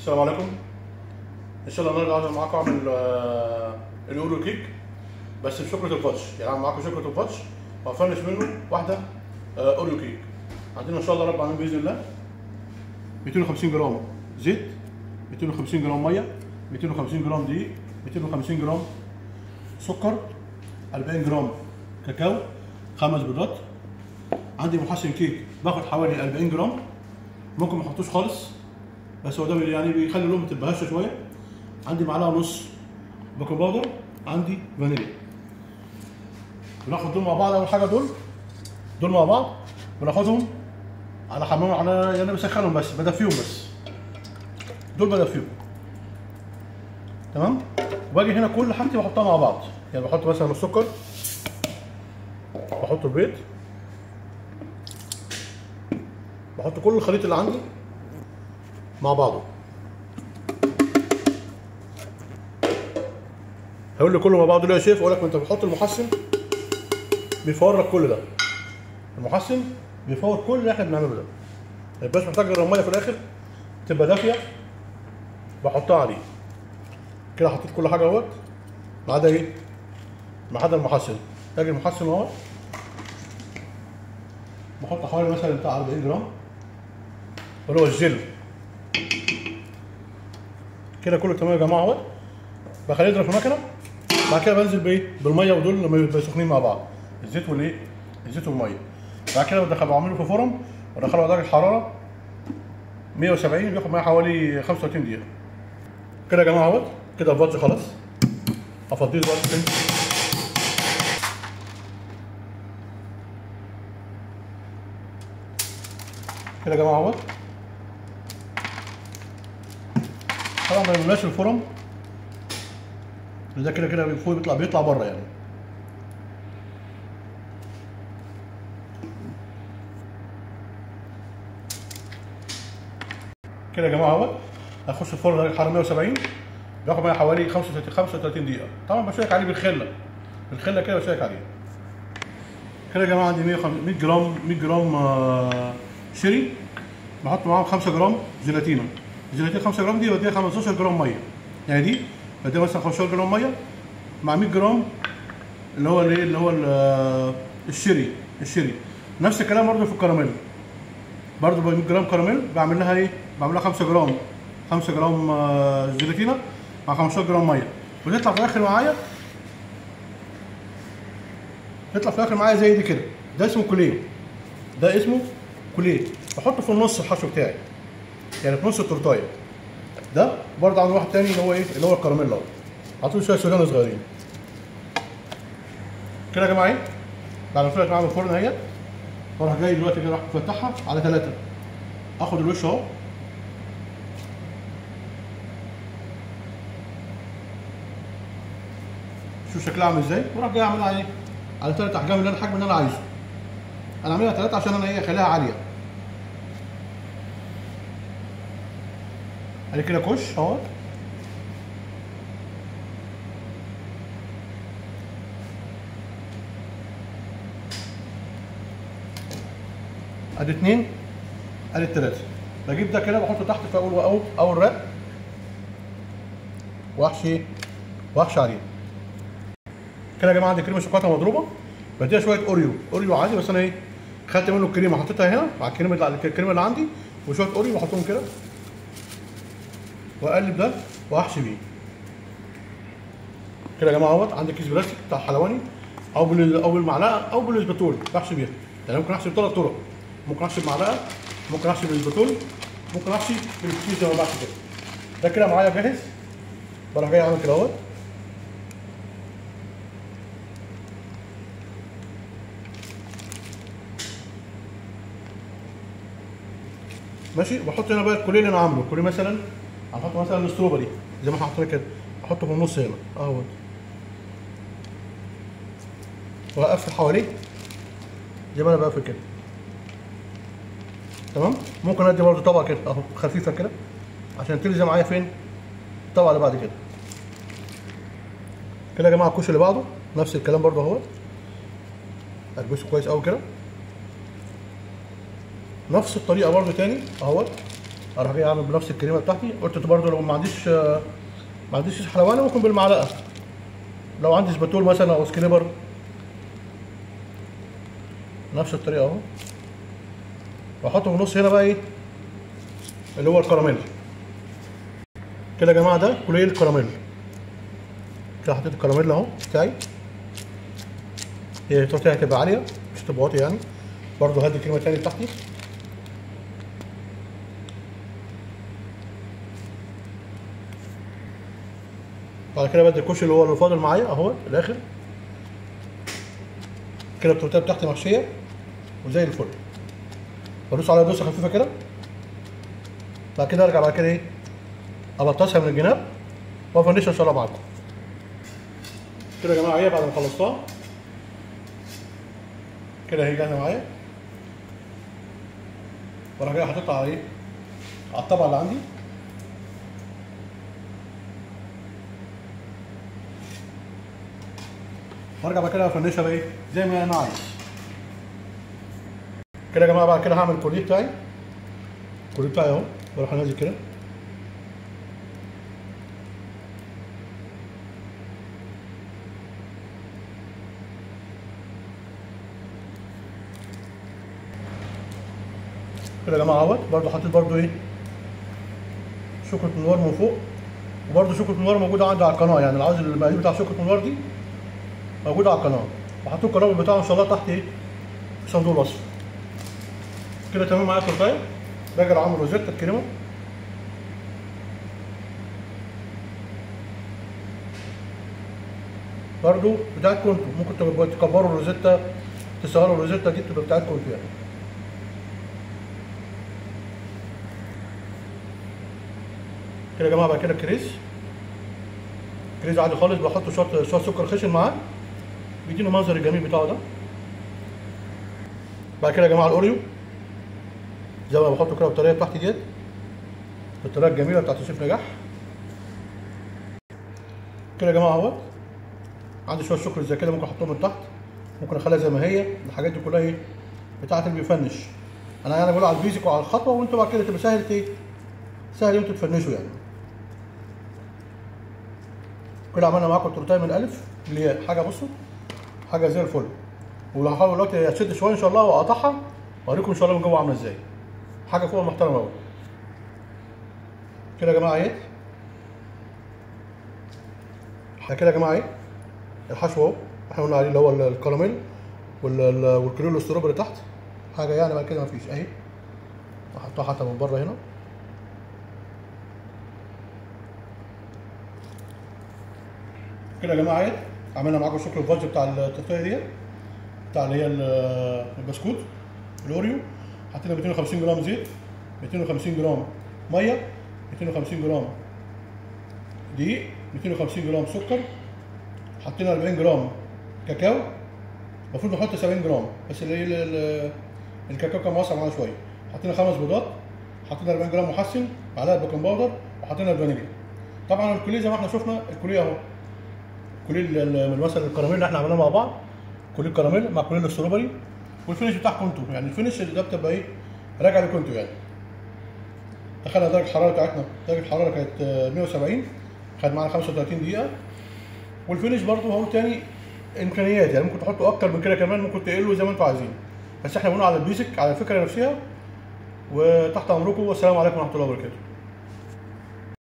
السلام عليكم ان شاء الله النهارده عايز معاكم اعمل آه، الاوريو كيك بس بشوكولاته الفاتش يعني اعمل معاكم شوكولاته الفاتش وافنش منه واحده آه، اوريو كيك عندنا ان شاء الله رب العالمين باذن الله 250 جرام زيت 250 جرام ميه 250 جرام دقيق 250 جرام سكر 40 جرام كاكاو خمس بيضات عندي محسن كيك باخد حوالي 40 جرام ممكن ما احطوش خالص بس هو ده يعني بيخلي اللون تبقى هشه شويه عندي معلقه ونص بيكنج باودر عندي فانيليا بناخد دول مع بعض اول حاجه دول دول مع بعض بناخدهم على حمام على يعني بسخنهم بس بدفيهم بس دول بدفيهم تمام واجي هنا كل حاجتي بحطها مع بعض يعني بحط مثلا السكر بحط البيض بحط كل الخليط اللي عندي مع بعضه هيقول لي كله مع بعضه ليه يا شيف اقول لك ما انت بتحط المحسن بيفور لك كل ده المحسن بيفور كل اللي احنا بنعمله ده ما يبقاش محتاج غير الميه في الاخر تبقى دافيه بحطها عليه كده حطيت كل حاجه اهوت ما عدا ايه ما عدا المحسن اجي المحسن اهوت بحط حوالي مثلا بتاع 40 جرام اللي هو الجل كده كله تمام يا جماعه اهوت بخليه يضرب في المكنه بعد كده بنزل بايه بالميه ودول لما يبقوا سخنين مع بعض الزيت والايه الزيت والميه بعد كده بدخل بعمله في فرن وادخله على درجه حراره 170 بياخد معايا حوالي 35 دقيقه كده يا جماعه اهوت كده الفاتش خلاص افضيه دلوقتي فين كده يا جماعه اهوت طبعا ما يملاش الفرن ده كده كده فوق بيطلع بيطلع بره يعني كده يا جماعه اهوت هخش الفرن درجه حراره 170 بياخد معايا حوالي 35 35 دقيقه طبعا بشيك عليه بالخله بالخله كده بشيك عليه كده يا جماعه عندي 100 100 جرام 100 جرام آه، شيري بحط معاهم 5 جرام جيلاتينا الجيلاتين 5 جرام دي بديها 15 جرام ميه يعني دي بديها مثلا 15 جرام ميه مع 100 جرام اللي هو الايه اللي هو ال- آه، الشيري الشيري نفس الكلام برضه في الكراميل برضه ب 100 جرام كراميل بعمل لها ايه؟ بعمل لها 5 جرام 5 جرام آه، جيلاتينا مع 15 جرام ميه وتطلع في الاخر معايا تطلع في الاخر معايا زي دي كده ده اسمه كوليه ده اسمه كوليه بحطه في النص الحشو بتاعي يعني في نص التورتايه ده برضه عند واحد تاني اللي هو ايه اللي هو الكراميل اهو حاطين شويه سودان صغيرين كده يا جماعه ايه بعد ما طلعت معايا من الفرن اهي واروح جاي دلوقتي كده راح مفتحها على ثلاثه اخد الوش اهو شوف شكلها عامل ازاي واروح جاي اعملها ايه على ثلاث احجام اللي انا الحجم اللي انا عايزه انا اعملها ثلاثه عشان انا ايه اخليها عاليه ادي كده كش اهو ادي اتنين ادي التلاته بجيب ده كده بحطه تحت في اول اول اول رق واحشي واحشي عليه كده يا جماعه عندي كريمه شوكولاته مضروبه بديها شويه اوريو اوريو عادي بس انا ايه خدت منه الكريمه حطيتها هنا مع الكريمه اللي الكريمه اللي عندي وشويه اوريو بحطهم كده واقلب ده واحشي بيه كده يا جماعه اهوت عندي كيس بلاستيك بتاع حلواني او بال او بالمعلقه او بالاسباتول بحشي بيها يعني ممكن احشي بثلاث طرق ممكن احشي بمعلقه ممكن احشي بالاسباتول ممكن احشي بالكيس زي ما بحشي كده ده كده معايا جاهز بروح جاي اعمل كده اهوت ماشي بحط هنا بقى الكوليه اللي انا عامله الكوليه مثلا هنحط مثلا الاستروبري زي ما احنا حاطين كده احطه في النص هنا اهو واقفل حواليه زي ما انا بقفل كده تمام ممكن ادي برضه طبقه كده اهو خفيفه كده عشان تلزم معايا فين الطبقه اللي بعد كده كده يا جماعه الكوش اللي بعده نفس الكلام برضه اهو البسه كويس قوي كده نفس الطريقه برضه تاني اهوت اروح جاي اعمل بنفس الكريمه بتاعتي قلت برضه لو ما عنديش آه، ما عنديش كيس حلواني ممكن بالمعلقه لو عندي سباتول مثلا او سكريبر نفس الطريقه اهو واحطه في النص هنا بقى ايه اللي هو الكراميل كده يا جماعه ده كليه الكراميل كده حطيت الكراميل اهو بتاعي هي التورتيه هتبقى عاليه مش هتبقى واطيه يعني برضه هدي كلمه تاني بتاعتي بعد كده بدي الكوش اللي هو اللي فاضل معايا اهو الاخر كده التورتيه بتاعتي محشيه وزي الفل بدوس عليها دوسه خفيفه كده بعد كده ارجع بعد كده ايه ابطسها من الجناب وافنشها ان شاء الله معاكم كده يا جماعه ايه بعد ما خلصتها كده هي جاهزه معايا وراح جاي حاططها على ايه على الطبق اللي عندي وارجع بعد كده افنشها بقى ايه زي ما انا عايز كده يا جماعه بعد كده هعمل الكوريه بتاعي الكوريه بتاعي اهو بروح انزل كده كده يا جماعه اهوت برضه حطيت برضه ايه شوكة نوار من فوق وبرضه شوكة نوار موجودة عندي على القناة يعني اللي عاوز المقادير بتاع شوكة نوار دي موجودة على القناة وحطيت القناة بتاعه ان شاء الله تحت ايه في صندوق الوصف كده تمام معايا التورتايه باجي اعمل روزيتا الكريمة برضه بتاعتكم انتوا ممكن تبقوا تكبروا الروزيتا تصغروا الروزيتا دي تبقى بتاعتكم انتوا يعني كده يا جماعه بعد كده كريز كريز عادي خالص بحط شويه شويه سكر خشن معاه بيدينا المنظر الجميل بتاعه ده بعد كده يا جماعه الاوريو زي ما بحطه كده بالطريقه بتاعتي ديت بالطريقه الجميله بتاعت شيف نجاح كده يا جماعه اهوت عندي شويه سكر زي كده ممكن احطهم من تحت ممكن اخليها زي ما هي الحاجات دي كلها ايه بتاعت اللي بيفنش انا يعني بقول على البيزك وعلى الخطوه وانتوا بعد كده تبقى سهل ايه سهل انتوا تفنشوا يعني كده عملنا معاكم التورتايه من الالف للياء حاجه بصوا حاجه زي الفل وهحاول دلوقتي اشد شويه ان شاء الله واقطعها واوريكم ان شاء الله من جوه عامله ازاي حاجه فوق محترمه قوي كده يا جماعه اهي احنا كده يا جماعه اهي الحشو اهو احنا قلنا عليه اللي هو الكراميل وال- والكريم الاستروبري تحت حاجه يعني بعد كده مفيش اهي احطها حتى من بره هنا كده يا جماعه اهي عملنا معاكم شكل الفادج بتاع التورتيه ديت بتاع اللي هي ال- البسكوت الاوريو حطينا 250 جرام زيت 250 جرام ميه 250 جرام دقيق 250 جرام سكر حطينا 40 جرام كاكاو المفروض نحط 70 جرام بس اللي هي ال- ال- الكاكاو كان موسع معانا شويه حطينا خمس بيضات حطينا 40 جرام محسن معلقه بيكنج باودر وحطينا الفانيليا طبعا الكوليه زي ما احنا شفنا الكوليه اهو كوليه ال- ال- مثلا الكراميل اللي احنا عملناه مع بعض كوليه الكراميل مع كوليه الاستروبري والفينش بتاعكم انتوا يعني الفينش ده بتبقى ايه راجع لكم انتوا يعني دخلنا درجه الحراره بتاعتنا درجه الحراره كانت آه، 170 خد معانا 35 دقيقه والفينش برضه هو تاني امكانيات يعني ممكن تحطوا اكتر من كده كمان ممكن تقلوا زي ما انتوا عايزين بس احنا بنقول على البيزك على الفكره نفسها وتحت امركم والسلام عليكم ورحمه الله وبركاته